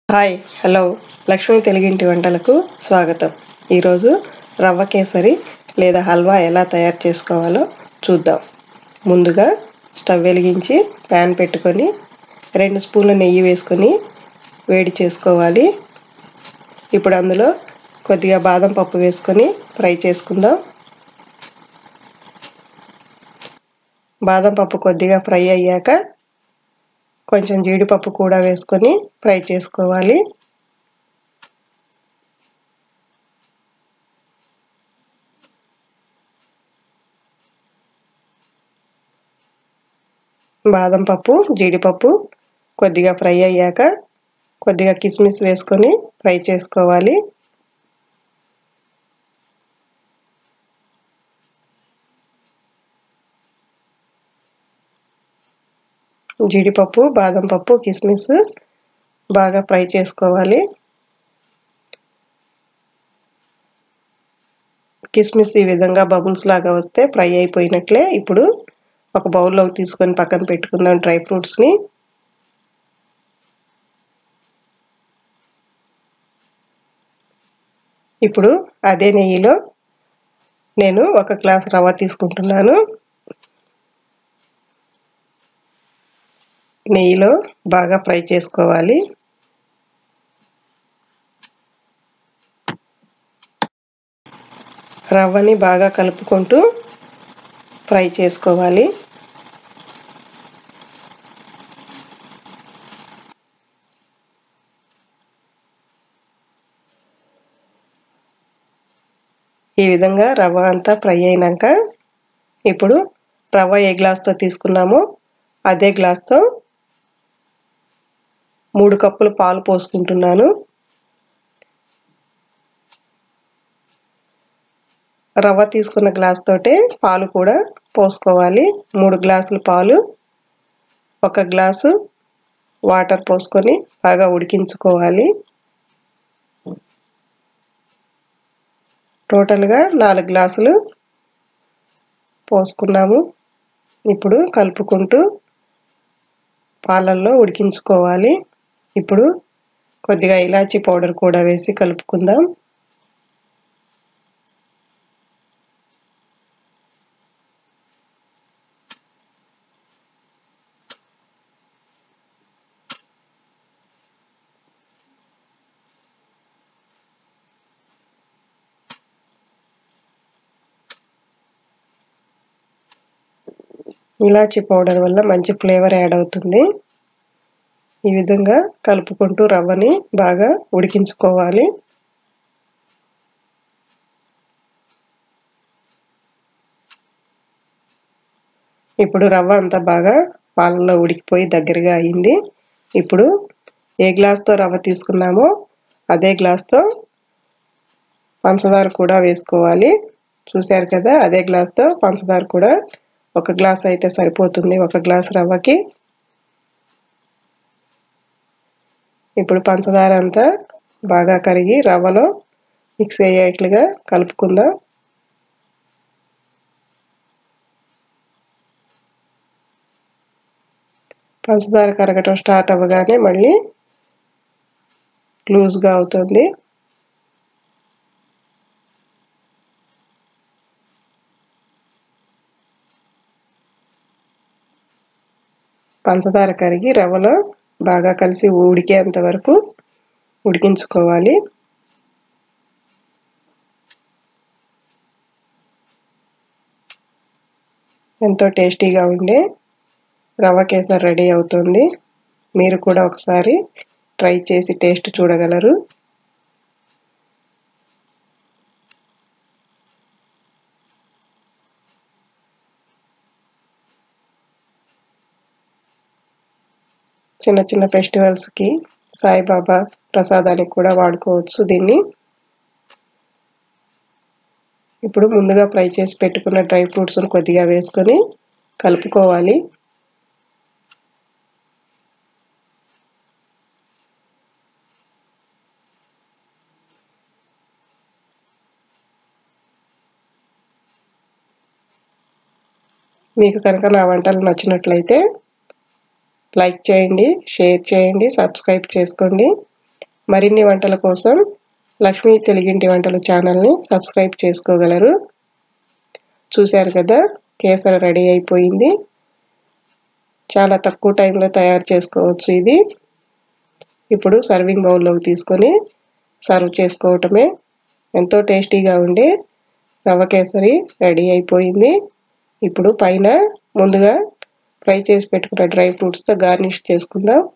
hi hello Lakshmi తెలుగింటి వంటలకు స్వాగతం ఈరోజు రవ్వ కేసరి లేదా హల్వా ఎలా తయారు చేసుకోవాలో చూద్దాం ముందుగా స్టవ్ వెలిగించి ప్యాన్ పెట్టుకొని రెండు స్పూన్ల నెయ్యి వేసుకొని వేడి చేసుకోవాలి ఇప్పుడు అందులో కొద్దిగా బాదం పప్పు వేసుకొని ఫ్రై చేసుకుందాం బాదం పప్పు కొద్దిగా ఫ్రై అయ్యాక కొంచెం జీడిపప్పు కూడా వేసుకొని ఫ్రై చేసుకోవాలి బాదం పప్పు జీడిపప్పు కొద్దిగా ఫ్రై అయ్యాక కొద్దిగా కిస్మిస్ వేసుకొని ఫ్రై చేసుకోవాలి జీడిపప్పు బాదం పప్పు కిస్మిస్ బాగా ఫ్రై చేసుకోవాలి కిస్మిస్ ఈ విధంగా బబుల్స్ లాగా వస్తే ఫ్రై అయిపోయినట్లే ఇప్పుడు ఒక బౌల్లోకి తీసుకొని పక్కన పెట్టుకుందాం డ్రై ఫ్రూట్స్ని ఇప్పుడు అదే నెయ్యిలో నేను ఒక గ్లాస్ రవ్వ తీసుకుంటున్నాను నెయ్యిలో బాగా ఫ్రై చేసుకోవాలి రవ్వని బాగా కలుపుకుంటూ ఫ్రై చేసుకోవాలి ఈ విధంగా రవ్వ అంతా ఫ్రై అయినాక ఇప్పుడు రవ్వ ఏ గ్లాస్తో తీసుకున్నామో అదే గ్లాస్తో మూడు కప్పులు పాలు పోసుకుంటున్నాను రవ్వ తీసుకున్న గ్లాస్ తోటే పాలు కూడా పోసుకోవాలి మూడు గ్లాసులు పాలు ఒక గ్లాసు వాటర్ పోసుకొని బాగా ఉడికించుకోవాలి టోటల్గా నాలుగు గ్లాసులు పోసుకున్నాము ఇప్పుడు కలుపుకుంటూ పాలల్లో ఉడికించుకోవాలి ఇప్పుడు కొద్దిగా ఇలాచీ పౌడర్ కూడా వేసి కలుపుకుందాం ఇలాచీ పౌడర్ వల్ల మంచి ఫ్లేవర్ యాడ్ అవుతుంది ఈ విధంగా కలుపుకుంటూ రవ్వని బాగా ఉడికించుకోవాలి ఇప్పుడు రవ్వ అంతా బాగా పాలలో ఉడికిపోయి దగ్గరగా అయింది ఇప్పుడు ఏ గ్లాస్తో రవ్వ తీసుకున్నామో అదే గ్లాస్తో పంచదార కూడా వేసుకోవాలి చూశారు కదా అదే గ్లాస్తో పంచదార కూడా ఒక గ్లాస్ అయితే సరిపోతుంది ఒక గ్లాస్ రవ్వకి ఇప్పుడు పంచదార అంతా బాగా కరిగి రవ్వలో మిక్స్ అయ్యేట్లుగా కలుపుకుందాం పంచదార కరగటం స్టార్ట్ అవ్వగానే మళ్ళీ లూజ్గా అవుతుంది పంచదార కరిగి రవ్వలో బాగా కలిసి ఉడికేంత వరకు ఉడికించుకోవాలి ఎంతో టేస్టీగా ఉండే రవ్వ కేసర్ రెడీ అవుతుంది మీరు కూడా ఒకసారి ట్రై చేసి టేస్ట్ చూడగలరు చిన్న చిన్న ఫెస్టివల్స్కి సాయిబాబా ప్రసాదానికి కూడా వాడుకోవచ్చు దీన్ని ఇప్పుడు ముందుగా ఫ్రై చేసి పెట్టుకున్న డ్రై ఫ్రూట్స్ని కొద్దిగా వేసుకొని కలుపుకోవాలి మీకు కనుక నా వంటలు నచ్చినట్లయితే లైక్ చేయండి షేర్ చేయండి సబ్స్క్రైబ్ చేసుకోండి మరిన్ని వంటల కోసం లక్ష్మీ తెలుగింటి వంటలు ఛానల్ని సబ్స్క్రైబ్ చేసుకోగలరు చూశారు కదా కేసర రెడీ అయిపోయింది చాలా తక్కువ టైంలో తయారు చేసుకోవచ్చు ఇది ఇప్పుడు సర్వింగ్ బౌల్లోకి తీసుకొని సర్వ్ చేసుకోవటమే ఎంతో టేస్టీగా ఉండే రవ్వ కేసరి రెడీ అయిపోయింది ఇప్పుడు పైన ముందుగా ఫ్రై చేసి పెట్టుకున్న డ్రై ఫ్రూట్స్తో గార్నిష్ చేసుకుందాం